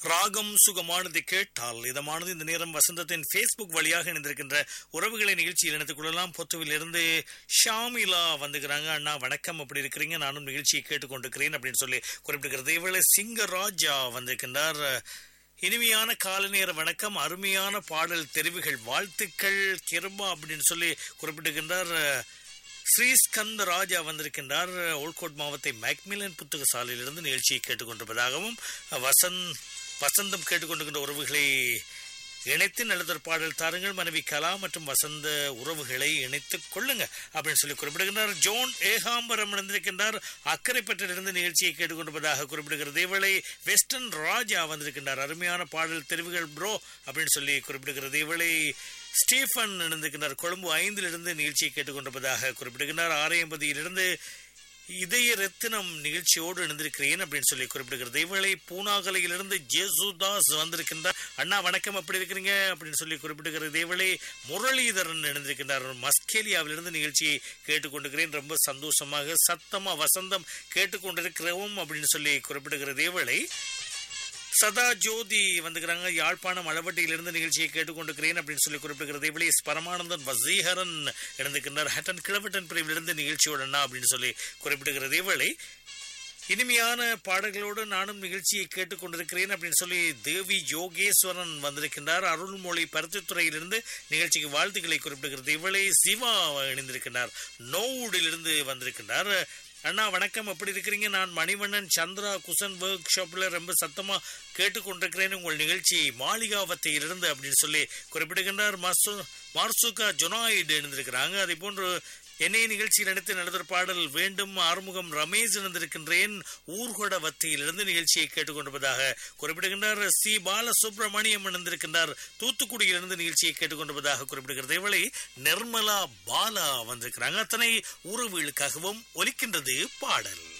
ராகம் சுகமானது கேட்டால் இதமானது இந்த நேரம் வசந்தத்தின் ஃபேஸ்புக் வழியாக இணைந்திருக்கின்ற உறவுகளை நிகழ்ச்சியில் இணைத்துக் கொள்ளலாம் பொத்துவில் இருந்து ஷாமிலா வந்துக்கிறாங்க அண்ணா வணக்கம் அப்படி இருக்கிறீங்க நானும் நிகழ்ச்சியை கேட்டுக்கொண்டிருக்கிறேன் அப்படின்னு சொல்லி குறிப்பிட்டிருக்கிறது இவளை சிங்கராஜா வந்திருக்கின்றார் இனிமையான கால நேர வணக்கம் அருமையான பாடல் தெரிவுகள் வாழ்த்துக்கள் கிருபா அப்படின்னு சொல்லி குறிப்பிட்டிருக்கின்றார் ஸ்ரீஸ்கந்த ராஜா வந்திருக்கின்றார் ஓல்கோட் மாவட்ட மேக்மிலன் புத்தக சாலையிலிருந்து நிகழ்ச்சியை கேட்டுக்கொண்டிருப்பதாகவும் வசந்த் வசந்தம் கேட்டுக்கொண்டிருக்கின்ற உறவுகளை இணைத்து நல்லதொரு பாடல் தாருங்கள் மனைவி கலா மற்றும் வசந்த உறவுகளை இணைத்துக் கொள்ளுங்க அப்படின்னு சொல்லி குறிப்பிடுகின்றார் ஜோன் ஏகாம்பரம் இணைந்திருக்கின்றார் அக்கரைப்பட்டிலிருந்து நிகழ்ச்சியை கேட்டுக்கொண்டிருப்பதாக குறிப்பிடுகிறது இவளை வெஸ்டர்ன் ராஜா வந்திருக்கின்றார் அருமையான பாடல் தெரிவுகள் ப்ரோ அப்படின்னு சொல்லி குறிப்பிடுகிறது இவளை ஸ்டீஃபன் இணைந்திருக்கின்றார் கொழும்பு ஐந்திலிருந்து நிகழ்ச்சியை கேட்டுக்கொண்டிருப்பதாக குறிப்பிடுகின்றார் ஆரையம்பதியிலிருந்து இதய ரத்தினம் நிகழ்ச்சியோடு இணைந்திருக்கிறேன் அப்படின்னு சொல்லி குறிப்பிடுகிறது இவளை பூனாகலையிலிருந்து ஜேசுதாஸ் வந்திருக்கின்றார் அண்ணா வணக்கம் அப்படி இருக்கிறீங்க அப்படின்னு சொல்லி குறிப்பிடுகிறது இவளை முரளிதரன் இணைந்திருக்கின்றார் மஸ்கேலியாவிலிருந்து நிகழ்ச்சியை கேட்டுக்கொண்டிருக்கிறேன் ரொம்ப சந்தோஷமாக சத்தமா வசந்தம் கேட்டுக்கொண்டிருக்கிறோம் அப்படின்னு சொல்லி குறிப்பிடுகிறது இவளை சதா ஜோதி வந்துக்கிறாங்க யாழ்ப்பாணம் அளவட்டியிலிருந்து நிகழ்ச்சியை கேட்டுக்கொண்டிருக்கிறேன் அப்படின்னு சொல்லி குறிப்பிடுகிறது இவளே பரமானந்தன் வசீகரன் இணைந்திருக்கின்றார் ஹட்டன் கிழவட்டன் பிரிவிலிருந்து நிகழ்ச்சியோடனா அப்படின்னு சொல்லி குறிப்பிடுகிறது இவளை இனிமையான பாடல்களோடு நானும் நிகழ்ச்சியை கேட்டுக்கொண்டிருக்கிறேன் அப்படின்னு சொல்லி தேவி யோகேஸ்வரன் வந்திருக்கின்றார் அருள்மொழி பருத்தித்துறையிலிருந்து நிகழ்ச்சிக்கு வாழ்த்துக்களை குறிப்பிடுகிறது இவளை சிவா இணைந்திருக்கின்றார் நோவுடிலிருந்து வந்திருக்கின்றார் அண்ணா வணக்கம் எப்படி இருக்கிறீங்க நான் மணிவண்ணன் சந்திரா குசன் ஒர்க் ஷாப்ல ரொம்ப சத்தமா கேட்டுக்கொண்டிருக்கிறேன் உங்கள் நிகழ்ச்சி மாளிகாவத்தையிலிருந்து அப்படின்னு சொல்லி குறிப்பிடுகின்றார் மசு மார்சுகா ஜொனாய்டு இருந்திருக்கிறாங்க அதே போன்று என்னை நிகழ்ச்சியில் நடத்தி நடந்த பாடல் வேண்டும் ஆறுமுகம் ரமேஷ் இணைந்திருக்கின்றேன் ஊர்கொட வத்தியிலிருந்து நிகழ்ச்சியை கேட்டுக்கொண்டிருப்பதாக குறிப்பிடுகின்றார் சி பாலசுப்ரமணியம் இணைந்திருக்கின்றார் தூத்துக்குடியிலிருந்து நிகழ்ச்சியை கேட்டுக்கொண்டிருப்பதாக குறிப்பிடுகிறது இவளை நிர்மலா பாலா வந்திருக்கிறாங்க அத்தனை உறவுகளுக்காகவும் ஒலிக்கின்றது பாடல்